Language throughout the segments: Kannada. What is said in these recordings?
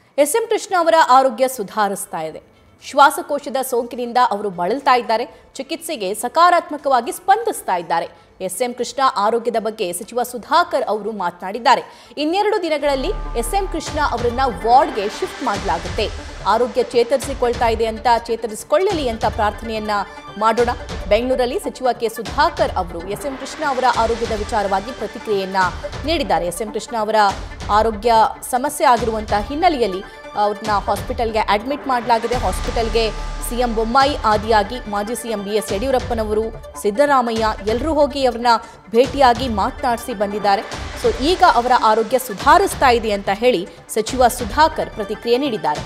ಎಸ್ ಎಂ ಕೃಷ್ಣ ಅವರ ಆರೋಗ್ಯ ಸುಧಾರಿಸ್ತಾ ಇದೆ ಶ್ವಾಸಕೋಶದ ಸೋಂಕಿನಿಂದ ಅವರು ಬಳಲ್ತಾ ಇದ್ದಾರೆ ಚಿಕಿತ್ಸೆಗೆ ಸಕಾರಾತ್ಮಕವಾಗಿ ಸ್ಪಂದಿಸ್ತಾ ಇದ್ದಾರೆ ಎಸ್ ಎಂ ಕೃಷ್ಣ ಆರೋಗ್ಯದ ಬಗ್ಗೆ ಸಚಿವ ಸುಧಾಕರ್ ಅವರು ಮಾತನಾಡಿದ್ದಾರೆ ಇನ್ನೆರಡು ದಿನಗಳಲ್ಲಿ ಎಸ್ ಎಂ ಕೃಷ್ಣ ಅವರನ್ನ ವಾರ್ಡ್ಗೆ ಶಿಫ್ಟ್ ಮಾಡಲಾಗುತ್ತೆ ಆರೋಗ್ಯ ಚೇತರಿಸಿಕೊಳ್ತಾ ಇದೆ ಅಂತ ಚೇತರಿಸಿಕೊಳ್ಳಲಿ ಅಂತ ಪ್ರಾರ್ಥನೆಯನ್ನ ಮಾಡೋಣ ಬೆಂಗಳೂರಲ್ಲಿ ಸಚಿವ ಕೆ ಸುಧಾಕರ್ ಅವರು ಎಸ್ ಎಂ ಕೃಷ್ಣ ಅವರ ಆರೋಗ್ಯದ ವಿಚಾರವಾಗಿ ಪ್ರತಿಕ್ರಿಯೆಯನ್ನ ನೀಡಿದ್ದಾರೆ ಎಸ್ ಎಂ ಕೃಷ್ಣ ಅವರ ಆರೋಗ್ಯ ಸಮಸ್ಯೆ ಆಗಿರುವಂತಹ ಹಿನ್ನೆಲೆಯಲ್ಲಿ ಅವ್ರನ್ನ ಹಾಸ್ಪಿಟಲ್ಗೆ ಅಡ್ಮಿಟ್ ಮಾಡಲಾಗಿದೆ ಹಾಸ್ಪಿಟಲ್ಗೆ ಸಿಎಂ ಬೊಮ್ಮಾಯಿ ಆದಿಯಾಗಿ ಮಾಜಿ ಸಿಎಂ ಬಿ ಎಸ್ ಯಡಿಯೂರಪ್ಪನವರು ಸಿದ್ದರಾಮಯ್ಯ ಎಲ್ಲರೂ ಹೋಗಿ ಅವ್ರನ್ನ ಭೇಟಿಯಾಗಿ ಮಾತನಾಡಿಸಿ ಬಂದಿದ್ದಾರೆ ಸೊ ಈಗ ಅವರ ಆರೋಗ್ಯ ಸುಧಾರಿಸ್ತಾ ಇದೆ ಅಂತ ಹೇಳಿ ಸಚಿವ ಸುಧಾಕರ್ ಪ್ರತಿಕ್ರಿಯೆ ನೀಡಿದ್ದಾರೆ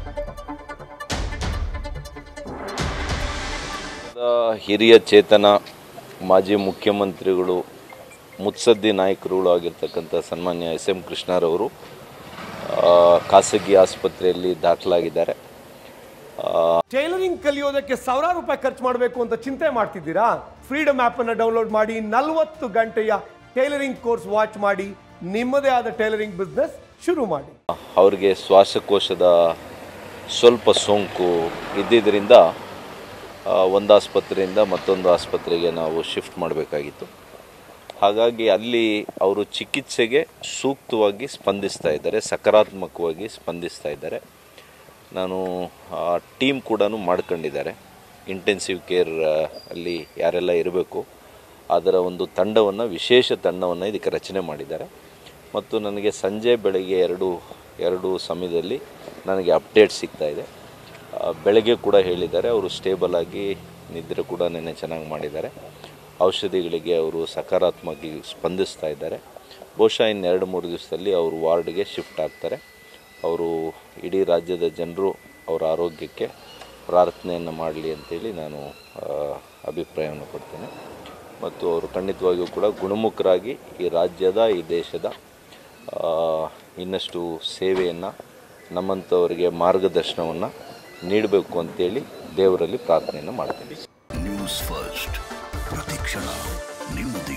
ಹಿರಿಯ ಚೇತನ ಮಾಜಿ ಮುಖ್ಯಮಂತ್ರಿಗಳು ಮುತ್ಸದ್ದಿ ನಾಯಕರುಗಳು ಆಗಿರ್ತಕ್ಕಂಥ ಸನ್ಮಾನ್ಯ ಎಸ್ ಎಂ ಕೃಷ್ಣರವರು ಆ, ಖಾಸಗಿ ಆಸ್ಪತ್ರೆಯಲ್ಲಿ ದಾಖಲಾಗಿದ್ದಾರೆ ಟೈಲರಿಂಗ್ ಕಲಿಯೋದಕ್ಕೆ ಸಾವಿರಾರು ರೂಪಾಯಿ ಖರ್ಚು ಮಾಡಬೇಕು ಅಂತ ಚಿಂತೆ ಮಾಡ್ತಿದ್ದೀರಾ ಫ್ರೀಡಮ್ ಆಪ್ ಅನ್ನು ಡೌನ್ಲೋಡ್ ಮಾಡಿ ನಲವತ್ತು ಗಂಟೆಯ ಟೈಲರಿಂಗ್ ಕೋರ್ಸ್ ವಾಚ್ ಮಾಡಿ ನಿಮ್ಮದೇ ಆದ ಟೈಲರಿಂಗ್ ಬಿಸ್ನೆಸ್ ಶುರು ಮಾಡಿ ಅವರಿಗೆ ಶ್ವಾಸಕೋಶದ ಸ್ವಲ್ಪ ಸೋಂಕು ಇದ್ದಿದ್ದರಿಂದ ಆ, ಒಂದು ಆಸ್ಪತ್ರೆಯಿಂದ ಮತ್ತೊಂದು ಆಸ್ಪತ್ರೆಗೆ ನಾವು ಶಿಫ್ಟ್ ಮಾಡಬೇಕಾಗಿತ್ತು ಹಾಗಾಗಿ ಅಲ್ಲಿ ಅವರು ಚಿಕಿತ್ಸೆಗೆ ಸೂಕ್ತವಾಗಿ ಸ್ಪಂದಿಸ್ತಾ ಇದ್ದಾರೆ ಸಕಾರಾತ್ಮಕವಾಗಿ ಸ್ಪಂದಿಸ್ತಾ ಇದ್ದಾರೆ ನಾನು ಟೀಮ್ ಕೂಡ ಮಾಡ್ಕೊಂಡಿದ್ದಾರೆ ಇಂಟೆನ್ಸಿವ್ ಕೇರ್ ಅಲ್ಲಿ ಯಾರೆಲ್ಲ ಇರಬೇಕು ಅದರ ಒಂದು ತಂಡವನ್ನು ವಿಶೇಷ ತಂಡವನ್ನು ಇದಕ್ಕೆ ರಚನೆ ಮಾಡಿದ್ದಾರೆ ಮತ್ತು ನನಗೆ ಸಂಜೆ ಬೆಳಗ್ಗೆ ಎರಡು ಎರಡು ಸಮಯದಲ್ಲಿ ನನಗೆ ಅಪ್ಡೇಟ್ ಸಿಗ್ತಾ ಇದೆ ಆ, ಬೆಳಗ್ಗೆ ಕೂಡ ಹೇಳಿದ್ದಾರೆ ಅವರು ಸ್ಟೇಬಲ್ ಆಗಿ ನಿದ್ರೆ ಕೂಡ ನೆನ್ನೆ ಚೆನ್ನಾಗಿ ಮಾಡಿದ್ದಾರೆ ಔಷಧಿಗಳಿಗೆ ಅವರು ಸಕಾರಾತ್ಮಕವಾಗಿ ಸ್ಪಂದಿಸ್ತಾ ಇದ್ದಾರೆ ಬಹುಶಃ ಇನ್ನೆರಡು ಮೂರು ದಿವಸದಲ್ಲಿ ಅವರು ವಾರ್ಡ್ಗೆ ಶಿಫ್ಟ್ ಆಗ್ತಾರೆ ಅವರು ಇಡೀ ರಾಜ್ಯದ ಜನರು ಅವರ ಆರೋಗ್ಯಕ್ಕೆ ಪ್ರಾರ್ಥನೆಯನ್ನು ಮಾಡಲಿ ಅಂತೇಳಿ ನಾನು ಆ, ಅಭಿಪ್ರಾಯವನ್ನು ಕೊಡ್ತೇನೆ ಮತ್ತು ಅವರು ಖಂಡಿತವಾಗಿಯೂ ಕೂಡ ಗುಣಮುಖರಾಗಿ ಈ ರಾಜ್ಯದ ಈ ದೇಶದ ಆ, ಇನ್ನಷ್ಟು ಸೇವೆಯನ್ನು ನಮ್ಮಂಥವರಿಗೆ ಮಾರ್ಗದರ್ಶನವನ್ನು ನೀಡಬೇಕು ಅಂತೇಳಿ ದೇವರಲ್ಲಿ ಪ್ರಾರ್ಥನೆಯನ್ನು ಮಾಡ್ತೀನಿ ನ್ಯೂಸ್ ಫಸ್ಟ್ ಪ್ರತಿಕ್ಷಣ ನಿಮ್ಮೊಂದಿಗೆ